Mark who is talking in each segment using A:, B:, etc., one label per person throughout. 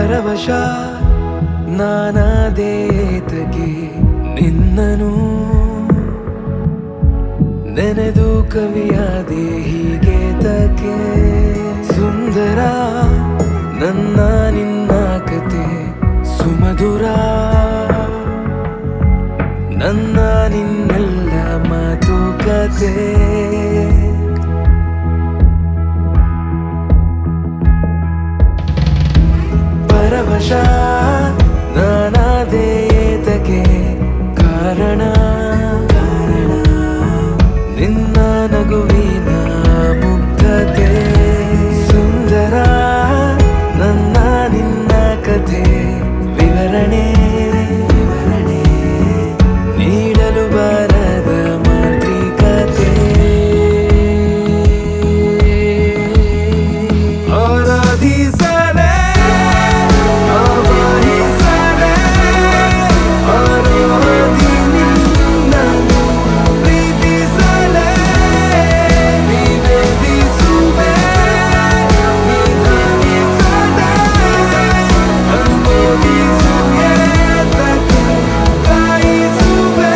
A: ಪರವಶ ನಾನಾದೇತಗೆ ನಿನ್ನನು ನೆನೆದು ಕವಿಯಾದೆ ಹೀಗೆ ತಕೆ ಸುಂದರ ನನ್ನ ನಿನ್ನ ಕತೆ ಸುಮಧುರ ನನ್ನ ನಿನ್ನೆಲ್ಲ ಮಾತುಕತೆ ಪರವಶ ನಾನಾದೇತಕ್ಕೆ ಕಾರಣ ನಿನ್ನ ನಗುವಿನ ಮುಗ್ಧತೆ ಸುಂದರ ನನ್ನ ನಿನ್ನ ಕಥೆ ವಿವರಣೆ ವಿವರಣೆ ನೀಡಲು ಬಾರದ ಮಾತೃಕತೆ ಆರಾಧಿಸಲೇ ಆವಾಹಿಸಲೇ ಆರಾಧಿ ನಿನ್ನನ್ನು ಪ್ರೀತಿಸಲೇ ನಿವೇದಿಸುವೆ ನಿಧಾನಿಸಲೇ ಅನುಭವಿಸುವೆ ತಕ್ಕೆ ಕಾಯಿಸುವೆ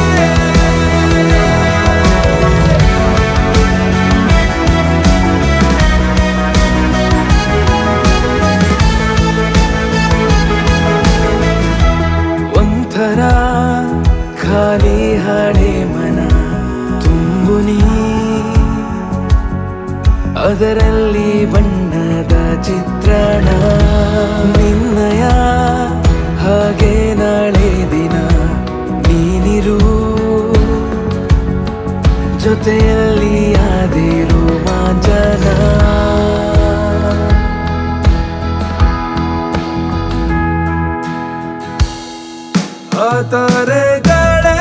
A: ಒಂಥರ ಖಾಲಿ ಹಳೆ ಮನ ತುಂಬು ನೀ ಅದರಲ್ಲಿ ಬಣ್ಣದ ಚಿತ್ರಣ ನಿನ್ನಯ ಹಾಗೆ ನಾಳೆ ದಿನ ನೀನಿರು ಜೊತೆಯಲ್ಲಿ ಆದಿರು ಮಾಂಜನ ಆ ತಾರೆಗಳೇ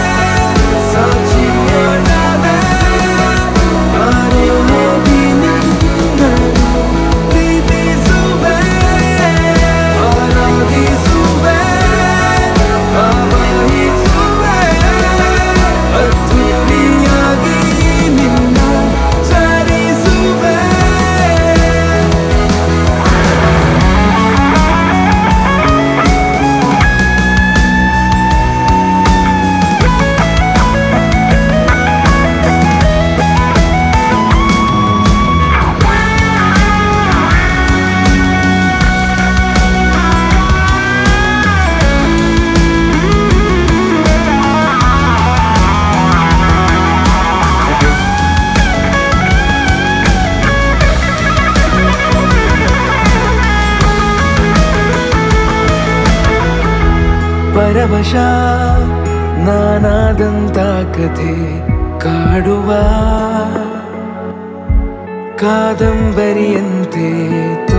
A: ಸಾಕ್ಷಿಯಾದವೆ. ನಾನು ಹೋಗಿ ನಿನ್ನನ್ನು ಪ್ರೀತಿಸುವೆ, ಆರಾಧಿಸುವೆ, ಆವಾಹಿಸುವೆ. ಅದ್ಭುತಿಯಾಗಿ ನಿನ್ನ ಚರಿಸುವೆ ಪರವಶ ನಾನಾದಂತ ಕಥೆ ಕಾಡುವ ಕಾದಂಬರಿಯಂತೆ